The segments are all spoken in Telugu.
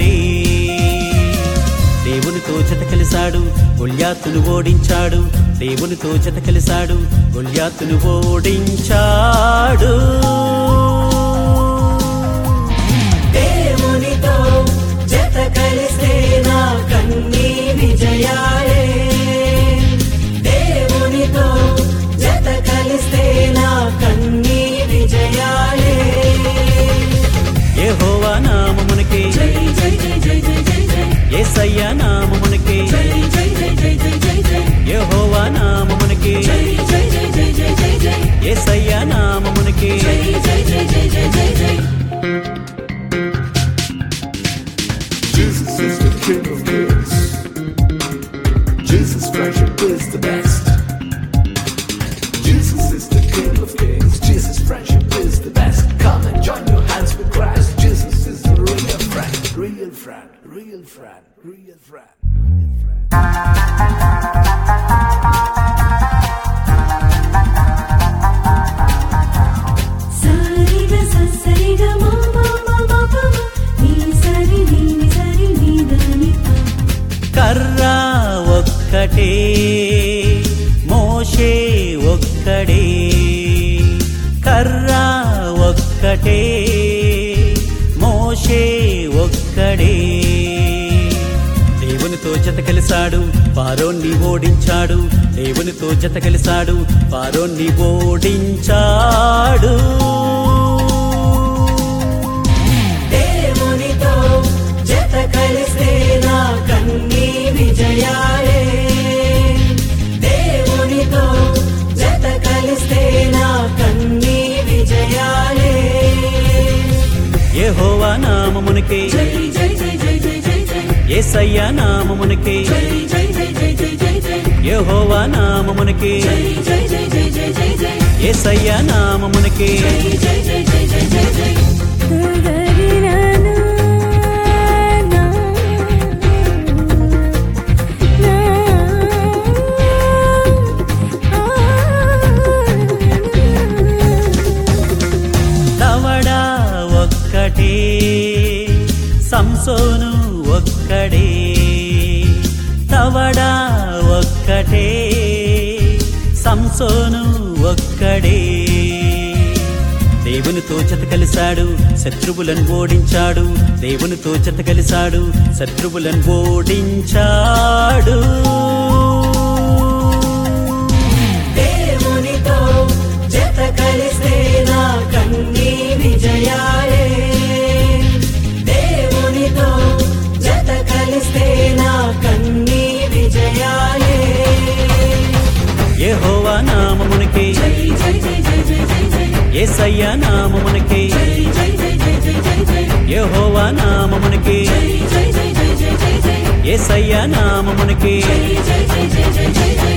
ఒక్కటే దేవునితో జత కలిశాడు గొల్యాతును ఓడించాడు దేవునితో జత కలిశాడు గొల్యాతును ఓడించాడు దేవునితో జత కలిస్తే నా కన్నీ విజయాలే దేవునితో జత కలిస్తే నా కన్నీ విజయాలే యెహోవా నామమునకే జై జై జై జై జై జై జై యేసయ్య నామమునకే జై జై జై జై జై జై జై యెహోవా నామమునకే జై జై జై జై జై జై జై యేసయ్య నామమునకే జై జై జై జై జై జై జై Jesus is the King of Kings. Jesus' friendship is the best. Jesus is the King of Kings. Jesus' friendship is the best. Come and join your hands with Christ. Jesus is the real friend, real friend, real friend, real friend, real friend. సరిగ సరిగ మా మా మా మా మా నీ సరి నీ ని సరి నీ దని కర్ర ఒక్కటే మోషే ఒక్కడే కర్ర ఒక్కటే మోషే ఒక్కడే దేవునితో జత కలిశాడు పారోన్ని ఓడించాడు దేవునితో జత కలిశాడు పారోన్ని ఓడించాడు దేవునితో జత కలిస్తే నా కన్నీ విజయాలే దేవునితో జత కలిస్తే నా కన్నీ విజయాలే యెహోవా నామమునకే జై జై జై జై జై జై జై యేసయ్య నామమునకే జై జై జై జై జై జై జై యెహోవా నామమునకే జై జై జై జై జై జై జై యేసయ్య నామమునకే జై జై జై జై జై జై జై గగరినన నా నా దవడా ఒక్కటే సంసోను ఒక్కడే తవడా ఒక్కటే సంసోను ఒక్కడే దేవునితో జత కలిశాడు శత్రువులను ఓడించాడు దేవునితో జత కలిశాడు శత్రువులను ఓడించాడు దేవునితో జత కలిస్తే నా కన్నీ విజయాలే దేవునితో జత కలిస్తే నా కన్నీ విజయాలే యెహోవా నామమునకే జై జై జై జై జై జై జై యేసయ్య నామమునకే జై జై జై జై జై జై జై యెహోవా నామమునకే జై జై జై జై జై జై జై యేసయ్య నామమునకే జై జై జై జై జై జై జై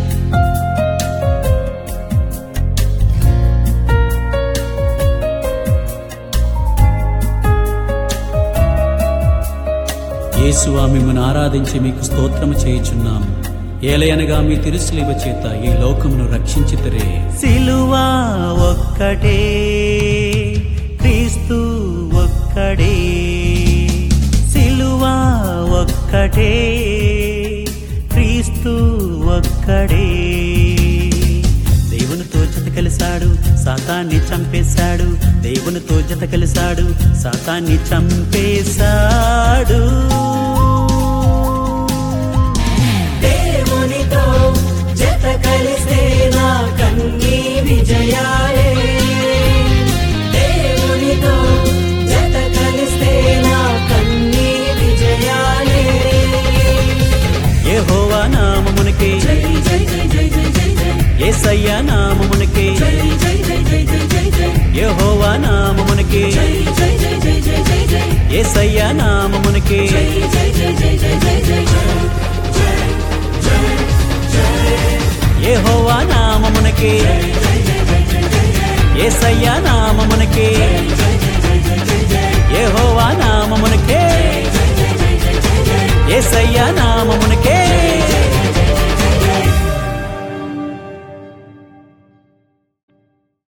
యేసు మిమ్మల్ని ఆరాధించి మీకు స్తోత్రము చేయుచున్నాము ఏలయనగా మీ తిరుసులివ చేత ఈ లోకమును రక్షించితరే సిలువా ఒక్కటే క్రీస్తు ఒక్కడే సిలువా ఒక్కటే క్రీస్తు ఒక్కడే దేవునితో జత కలిశాడు సాతాన్ని చంపేశాడు దేవునితో జత కలిశాడు సాతాన్ని చంపేశాడు దేవునితో జత కలిస్తే నా కన్నీ విజయాలే దేవునితో జత కలిస్తే నా కన్నీ విజయాలే యెహోవా నామమునకే జై జై జై జై జై జై జై యేసయ్య నామమునకే జై జై జై జై జై జై జై యెహోవా నామమునకే జై జై జై జై జై జై జై యేసయ్య నామమునకే జై జై జై జై జై జై జై యెహోవా నామమునకే యేసయ్య నామమునకే జై